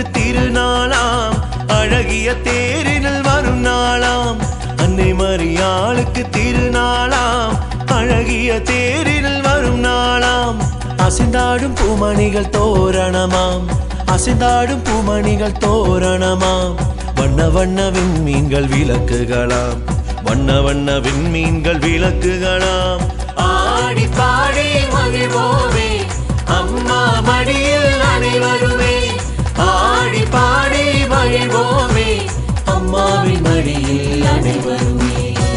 திருநாளாம் அழகிய தேரினில் வரும் நாளாம் அன்னை மரியாளுக்கு திருநாளாம் அழகிய தேரினில் வரும் நாளாம் அசைந்தாடும் பூமணிகள் தோரணமாம் அசைந்தாடும் பூமணிகள் தோரணமாம் வண்ண வண்ண விண்மீன்கள் விளக்குகளாம் வண்ண வண்ண விண்மீன்கள் விளக்குகளாம் ஆடி பாடி மகிழ்வோமே அம்மா மடியில் அனைவருமே ஆடி பாடி மகிழ்வோமே அம்மாவின் மடியில் அனைவருமே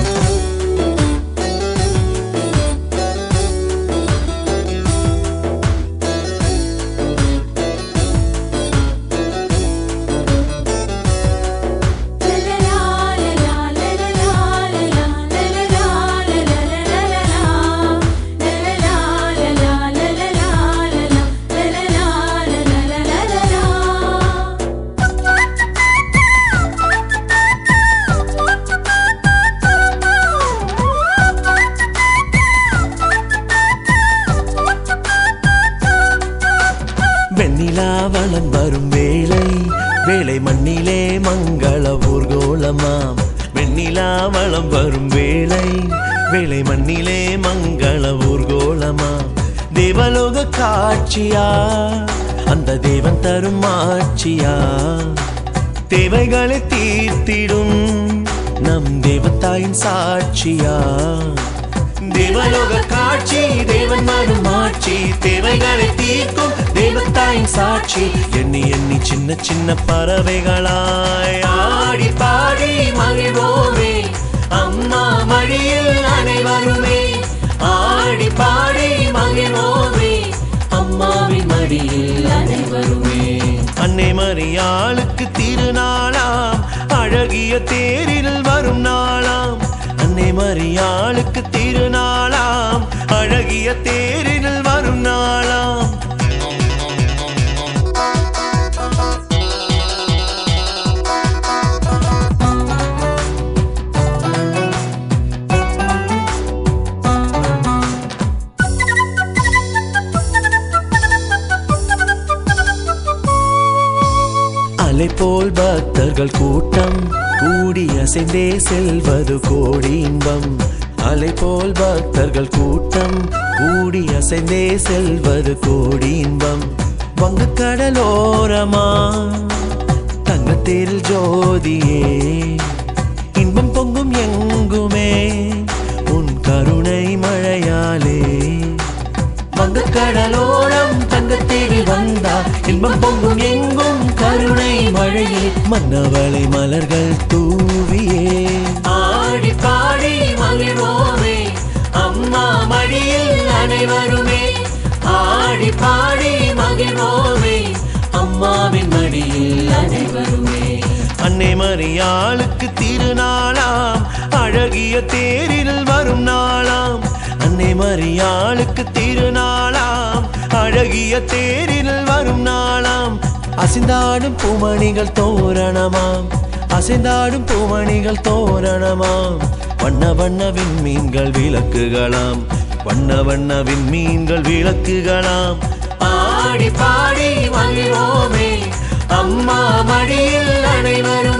வெண்ணிலா வளம் வரும் வேளை வேளை மண்ணிலே மங்கள ஊர்கோலமாம் வெண்ணிலா வளம் வரும் வேளை வேளை மண்ணிலே மங்கள ஊர்கோலமாம் தேவலோக காட்சியா அந்த தேவன் தரும் ஆட்சியா தேவைகளை தீர்த்திடும் நம் தேவத்தாயின் சாட்சியா தேவலோக காட்சி தேவன் மரும் ஆட்சி தேவைகளை தீர்க்கும் தேவத்தாயின் சாட்சி எண்ணி எண்ணி சின்ன சின்ன பறவைகளாய் ஆடி பாடி மகிழ்வோமே அம்மா மடியில் அனைவருமே ஆடி பாடி மகிழ்வோமே அம்மாவின் மடியில் அனைவருமே அன்னை மரியாளுக்கு திருநாளாம் அழகிய தேரில் வரும் நாளாம் அன்னை மரியாளுக்கு திருநாளாம் அழகிய தேரில் வரும் நாளாம் அலை போல் பக்தர்கள் கூட்டம் கூடி அசைந்தே செல்வது கோடி இன்பம் அலை போல் பக்தர்கள் கூட்டம் கூடி அசைந்தே செல்வது கோடி இன்பம் வங்க கடலோரமா தங்கத்தேரில் ஜோதியே இன்பம் பொங்கும் எங்குமே உன் கருணை மழையாலே வங்கக்கடலோரம் தங்கத்தேரில் வந்தா இன்பம் பொங்கும் எங்கும் கருணை மழையே மன்னவளை மலர்கள் தூவியே ஆடி பாடி மகிழ்வோமே அம்மா மடியில் அனைவருமே ஆடி பாடி மகிழ்வோமே அம்மாவின் மடியில் அனைவருமே அன்னை மரியாளுக்கு திருநாளாம் அழகிய தேரில் வரும் நாளாம் அன்னை மரியாளுக்கு திருநாளாம் அழகிய தேரில் வரும் நாளாம் அசைந்தாடும் பூமணிகள் தோரணமாம் அசைந்தாடும் பூமணிகள் தோரணமாம் வண்ண வண்ண விண்மீன்கள் விளக்குகளாம் வண்ண வண்ண விண்மீன்கள் விளக்குகளாம் ஆடி பாடி மகிழ்வோமே அம்மா மடியில் அனைவரும்